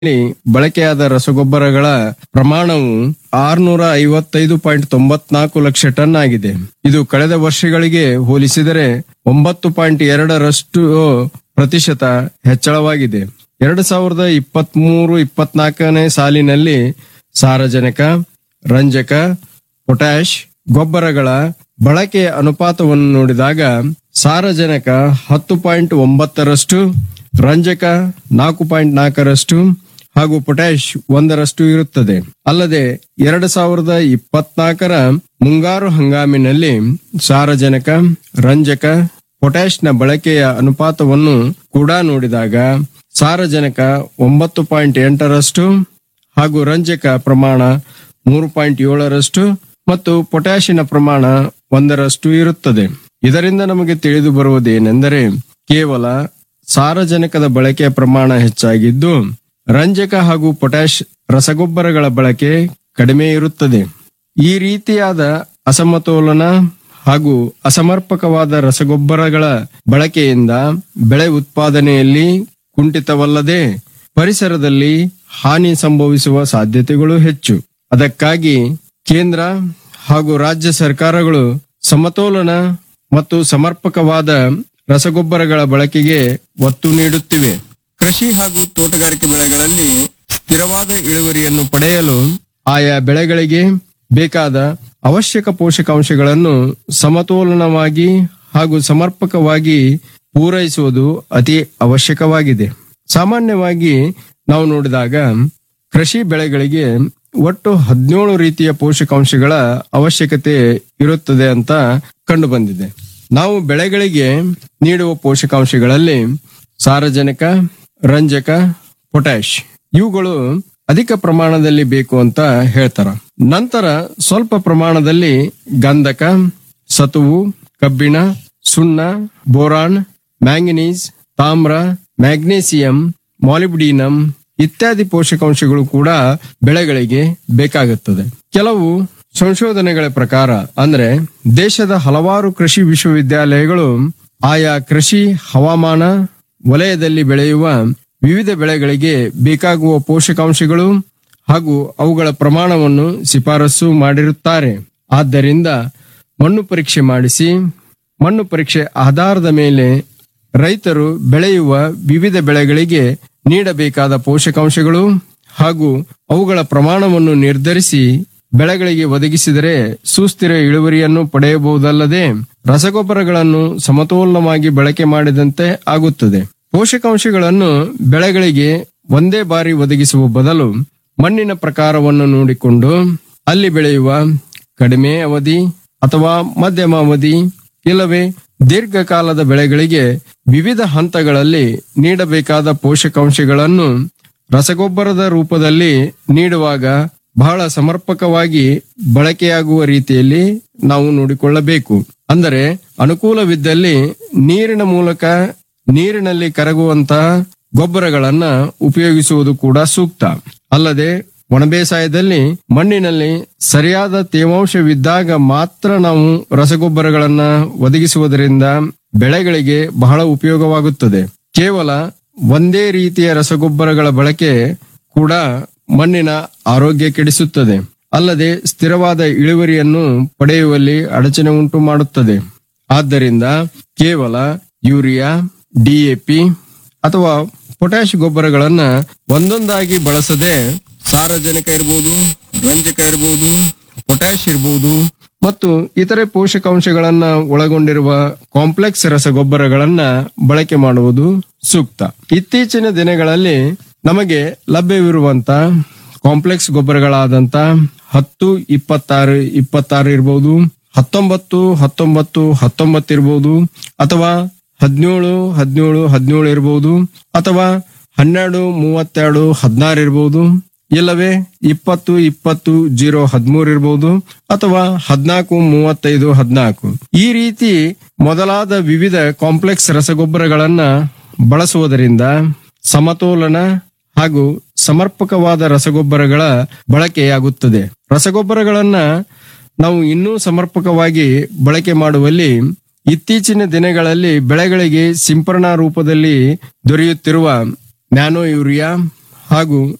ಬಳಕೆಯಾದ ರಸಗೊಬ್ಬರಗಳ ಪ್ರಮಾಣವು ಆರ್ನೂರ ಐವತ್ತೈದು ಪಾಯಿಂಟ್ ತೊಂಬತ್ನಾಲ್ಕು ಲಕ್ಷ ಟನ್ ಆಗಿದೆ ಇದು ಕಳೆದ ವರ್ಷಗಳಿಗೆ ಹೋಲಿಸಿದರೆ ಒಂಬತ್ತು ಪಾಯಿಂಟ್ ಎರಡರಷ್ಟು ಪ್ರತಿಶತ ಹೆಚ್ಚಳವಾಗಿದೆ ಎರಡು ಸಾವಿರದ ಇಪ್ಪತ್ತ್ ಮೂರು ಇಪ್ಪತ್ನಾಲ್ಕನೇ ಸಾಲಿನಲ್ಲಿ ಸಾರಜನಕ ರಂಜಕ ಪೊಟ್ಯಾಷ್ ಗೊಬ್ಬರಗಳ ಬಳಕೆಯ ಅನುಪಾತವನ್ನು ನೋಡಿದಾಗ ಸಾರಜನಕ ಹತ್ತು ಪಾಯಿಂಟ್ ಒಂಬತ್ತರಷ್ಟು ರಂಜಕ ನಾಲ್ಕು ಪಾಯಿಂಟ್ ನಾಲ್ಕರಷ್ಟು ಹಾಗೂ ಪೊಟ್ಯಾಷ್ ಒಂದರಷ್ಟು ಇರುತ್ತದೆ ಅಲ್ಲದೆ ಎರಡು ಸಾವಿರದ ಇಪ್ಪತ್ನಾಲ್ಕರ ಮುಂಗಾರು ಹಂಗಾಮಿನಲ್ಲಿ ಸಾರಜನಕ ರಂಜಕ ಪೊಟ್ಯಾಷ್ನ ಬಳಕೆಯ ಅನುಪಾತವನ್ನು ಕೂಡ ನೋಡಿದಾಗ ಸಾರಜನಕ ಒಂಬತ್ತು ಪಾಯಿಂಟ್ ಎಂಟರಷ್ಟು ಹಾಗೂ ರಂಜಕ ಪ್ರಮಾಣ ಮೂರು ಪಾಯಿಂಟ್ ಏಳರಷ್ಟು ಮತ್ತು ಪೊಟ್ಯಾಷಿನ ಪ್ರಮಾಣ ಒಂದರಷ್ಟು ಇರುತ್ತದೆ ಇದರಿಂದ ನಮಗೆ ತಿಳಿದು ಬರುವುದೇನೆಂದರೆ ಕೇವಲ ಸಾರಜನಕದ ಬಳಕೆಯ ಪ್ರಮಾಣ ಹೆಚ್ಚಾಗಿದ್ದು ರಂಜಕ ಹಾಗೂ ಪೊಟ್ಯಾಷ್ ರಸಗೊಬ್ಬರಗಳ ಬಳಕೆ ಕಡಿಮೆ ಇರುತ್ತದೆ ಈ ರೀತಿಯಾದ ಅಸಮತೋಲನ ಹಾಗೂ ಅಸಮರ್ಪಕವಾದ ರಸಗೊಬ್ಬರಗಳ ಬಳಕೆಯಿಂದ ಬೆಳೆ ಉತ್ಪಾದನೆಯಲ್ಲಿ ಕುಂಠಿತವಲ್ಲದೆ ಪರಿಸರದಲ್ಲಿ ಹಾನಿ ಸಂಭವಿಸುವ ಸಾಧ್ಯತೆಗಳು ಹೆಚ್ಚು ಅದಕ್ಕಾಗಿ ಕೇಂದ್ರ ಹಾಗೂ ರಾಜ್ಯ ಸರ್ಕಾರಗಳು ಸಮತೋಲನ ಮತ್ತು ಸಮರ್ಪಕವಾದ ರಸಗೊಬ್ಬರಗಳ ಬಳಕೆಗೆ ಒತ್ತು ನೀಡುತ್ತಿವೆ ಕೃಷಿ ಹಾಗೂ ತೋಟಗಾರಿಕೆ ಬೆಳೆಗಳಲ್ಲಿ ಸ್ಥಿರವಾದ ಇಳುವರಿಯನ್ನು ಪಡೆಯಲು ಆಯಾ ಬೆಳೆಗಳಿಗೆ ಬೇಕಾದ ಅವಶ್ಯಕ ಪೋಷಕಾಂಶಗಳನ್ನು ಸಮತೋಲನವಾಗಿ ಹಾಗೂ ಸಮರ್ಪಕವಾಗಿ ಪೂರೈಸುವುದು ಅತಿ ಅವಶ್ಯಕವಾಗಿದೆ ಸಾಮಾನ್ಯವಾಗಿ ನಾವು ನೋಡಿದಾಗ ಕೃಷಿ ಬೆಳೆಗಳಿಗೆ ಒಟ್ಟು ಹದಿನೇಳು ರೀತಿಯ ಪೋಷಕಾಂಶಗಳ ಅವಶ್ಯಕತೆ ಇರುತ್ತದೆ ಅಂತ ಕಂಡು ಬಂದಿದೆ ನಾವು ಬೆಳೆಗಳಿಗೆ ನೀಡುವ ಪೋಷಕಾಂಶಗಳಲ್ಲಿ ಸಾರಜನಕ ರಂಜಕ ಪೊಟ್ಯಾಷ್ ಇವುಗಳು ಅಧಿಕ ಪ್ರಮಾಣದಲ್ಲಿ ಬೇಕು ಅಂತ ಹೇಳ್ತಾರ ನಂತರ ಸ್ವಲ್ಪ ಪ್ರಮಾಣದಲ್ಲಿ ಗಂಧಕ ಸತುವು ಕಬ್ಬಿಣ ಸುಣ್ಣ ಬೋರಾನ್ ಮ್ಯಾಂಗನೀಸ್ ತಾಮ್ರ ಮ್ಯಾಗ್ನೇಸಿಯಂ ಮಾಲಿಬ್ಡಿನಮ್ ಇತ್ಯಾದಿ ಪೋಷಕಾಂಶಗಳು ಕೂಡ ಬೆಳೆಗಳಿಗೆ ಬೇಕಾಗುತ್ತದೆ ಕೆಲವು ಸಂಶೋಧನೆಗಳ ಪ್ರಕಾರ ಅಂದ್ರೆ ದೇಶದ ಹಲವಾರು ಕೃಷಿ ವಿಶ್ವವಿದ್ಯಾಲಯಗಳು ಆಯಾ ಕೃಷಿ ಹವಾಮಾನ ವಲಯದಲ್ಲಿ ಬೆಳೆಯುವ ವಿವಿಧ ಬೆಳೆಗಳಿಗೆ ಬೇಕಾಗುವ ಪೋಷಕಾಂಶಗಳು ಹಾಗೂ ಅವುಗಳ ಪ್ರಮಾಣವನ್ನು ಶಿಫಾರಸು ಮಾಡಿರುತ್ತಾರೆ ಆದ್ದರಿಂದ ಮಣ್ಣು ಪರೀಕ್ಷೆ ಮಾಡಿಸಿ ಮಣ್ಣು ಪರೀಕ್ಷೆ ಆಧಾರದ ಮೇಲೆ ರೈತರು ಬೆಳೆಯುವ ವಿವಿಧ ಬೆಳೆಗಳಿಗೆ ನೀಡಬೇಕಾದ ಪೋಷಕಾಂಶಗಳು ಹಾಗೂ ಅವುಗಳ ಪ್ರಮಾಣವನ್ನು ನಿರ್ಧರಿಸಿ ಬೆಳೆಗಳಿಗೆ ಒದಗಿಸಿದರೆ ಸುಸ್ಥಿರ ಇಳುವರಿಯನ್ನು ಪಡೆಯಬಹುದಲ್ಲದೆ ರಸಗೊಬ್ಬರಗಳನ್ನು ಸಮತೋಲನವಾಗಿ ಬಳಕೆ ಮಾಡಿದಂತೆ ಆಗುತ್ತದೆ ಪೋಷಕಾಂಶಗಳನ್ನು ಬೆಳೆಗಳಿಗೆ ಒಂದೇ ಬಾರಿ ಒದಗಿಸುವ ಬದಲು ಮಣ್ಣಿನ ಪ್ರಕಾರವನ್ನು ನೋಡಿಕೊಂಡು ಅಲ್ಲಿ ಬೆಳೆಯುವ ಕಡಿಮೆ ಅವಧಿ ಅಥವಾ ಮಧ್ಯಮ ಅವಧಿ ಇಲ್ಲವೇ ದೀರ್ಘಕಾಲದ ಬೆಳೆಗಳಿಗೆ ವಿವಿಧ ಹಂತಗಳಲ್ಲಿ ನೀಡಬೇಕಾದ ಪೋಷಕಾಂಶಗಳನ್ನು ರಸಗೊಬ್ಬರದ ರೂಪದಲ್ಲಿ ನೀಡುವಾಗ ಬಹಳ ಸಮರ್ಪಕವಾಗಿ ಬಳಕೆಯಾಗುವ ರೀತಿಯಲ್ಲಿ ನಾವು ನೋಡಿಕೊಳ್ಳಬೇಕು ಅಂದರೆ ಅನುಕೂಲವಿದ್ದಲ್ಲಿ ನೀರಿನ ಮೂಲಕ ನೀರಿನಲ್ಲಿ ಕರಗುವಂತಹ ಗೊಬ್ಬರಗಳನ್ನ ಉಪಯೋಗಿಸುವುದು ಕೂಡ ಸೂಕ್ತ ಅಲ್ಲದೆ ಒಣಬೇಸಾಯದಲ್ಲಿ ಮಣ್ಣಿನಲ್ಲಿ ಸರಿಯಾದ ತೇವಾಂಶವಿದ್ದಾಗ ಮಾತ್ರ ನಾವು ರಸಗೊಬ್ಬರಗಳನ್ನ ಒದಗಿಸುವುದರಿಂದ ಬೆಳೆಗಳಿಗೆ ಬಹಳ ಉಪಯೋಗವಾಗುತ್ತದೆ ಕೇವಲ ಒಂದೇ ರೀತಿಯ ರಸಗೊಬ್ಬರಗಳ ಬಳಕೆ ಕೂಡ ಮಣ್ಣಿನ ಆರೋಗ್ಯ ಕೆಡಿಸುತ್ತದೆ ಅಲ್ಲದೆ ಸ್ಥಿರವಾದ ಇಳುವರಿಯನ್ನು ಪಡೆಯುವಲ್ಲಿ ಅಡಚಣೆ ಉಂಟು ಮಾಡುತ್ತದೆ ಆದ್ದರಿಂದ ಕೇವಲ ಯೂರಿಯಾ ಡಿಎಪಿ ಅಥವಾ ಪೊಟ್ಯಾಶ್ ಗೊಬ್ಬರಗಳನ್ನ ಒಂದೊಂದಾಗಿ ಬಳಸದೆ ಸಾರಜನಕ ಇರಬಹುದು ರಂಜಕ ಇರಬಹುದು ಪೊಟ್ಯಾಶ್ ಇರಬಹುದು ಮತ್ತು ಇತರೆ ಪೋಷಕಾಂಶಗಳನ್ನ ಒಳಗೊಂಡಿರುವ ಕಾಂಪ್ಲೆಕ್ಸ್ ರಸಗೊಬ್ಬರಗಳನ್ನ ಬಳಕೆ ಮಾಡುವುದು ಸೂಕ್ತ ಇತ್ತೀಚಿನ ದಿನಗಳಲ್ಲಿ ನಮಗೆ ಲಭ್ಯವಿರುವಂತ ಕಾಂಪ್ಲೆಕ್ಸ್ ಗೊಬ್ಬರಗಳಾದಂತ ಹತ್ತು ಇಪ್ಪತ್ತಾರು ಇಪ್ಪತ್ತಾರು ಇರಬಹುದು ಹತ್ತೊಂಬತ್ತು ಹತ್ತೊಂಬತ್ತು ಹತ್ತೊಂಬತ್ತು ಇರಬಹುದು ಅಥವಾ ಹದಿನೇಳು ಹದಿನೇಳು ಹದಿನೇಳು ಇರಬಹುದು ಅಥವಾ ಹನ್ನೆರಡು ಮೂವತ್ತೆರಡು ಹದಿನಾರು ಇರಬಹುದು ಇಲ್ಲವೇ ಇಪ್ಪತ್ತು ಇಪ್ಪತ್ತು ಜೀರೋ ಹದಿಮೂರು ಇರಬಹುದು ಅಥವಾ ಹದಿನಾಲ್ಕು ಮೂವತ್ತೈದು ಹದಿನಾಲ್ಕು ಈ ರೀತಿ ಮೊದಲಾದ ವಿವಿಧ ಕಾಂಪ್ಲೆಕ್ಸ್ ರಸಗೊಬ್ಬರಗಳನ್ನ ಬಳಸುವುದರಿಂದ ಸಮತೋಲನ ಹಾಗೂ ಸಮರ್ಪಕವಾದ ರಸಗೊಬ್ಬರಗಳ ಬಳಕೆಯಾಗುತ್ತದೆ ರಸಗೊಬ್ಬರಗಳನ್ನ ನಾವು ಇನ್ನೂ ಸಮರ್ಪಕವಾಗಿ ಬಳಕೆ ಮಾಡುವಲ್ಲಿ ಇತ್ತೀಚಿನ ದಿನಗಳಲ್ಲಿ ಬೆಳೆಗಳಿಗೆ ಸಿಂಪರಣಾ ರೂಪದಲ್ಲಿ ದೊರೆಯುತ್ತಿರುವ ನ್ಯಾನೋ ಯೂರಿಯಾ ಹಾಗೂ